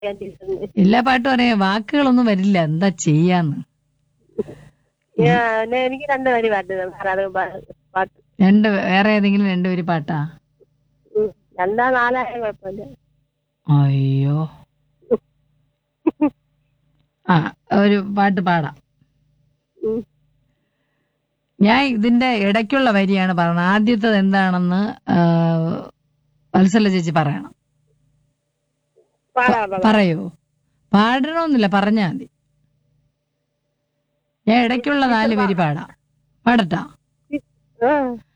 ഞാൻ ചെയ്തത്. എല്ലാ പാട്ടും അറിയാം വാക്കുകളൊന്നും വരില്ല എന്താ ചെയ്യാന്ന് ഞാൻ എനിക്ക് രണ്ട് വരി പാട്ട് വേറെ പാ- പാട്ട് രണ്ട് വേറെ ഏതെങ്കിലും രണ്ടുപേര് പാട്ടാ ഉം. രണ്ടാ നാലായ കുഴപ്പമില്ല അയ്യോ ആ ഒരു പാട്ട് പാടാം ഉം. ഞാൻ ഇതിന്റെ ഇടയ്ക്കുള്ള വരിയാണ് പറയുന്നത് ആദ്യത്തത് എന്താണെന്ന് ആ, വത്സല ചേച്ചി പറയണം പാടാ പാടാ പറയോ പാടണമെന്നില്ല പറഞ്ഞാ മതി ഞാൻ ഇടയ്ക്കുള്ള നാല് വരി പാടാം പാടട്ടാ ആ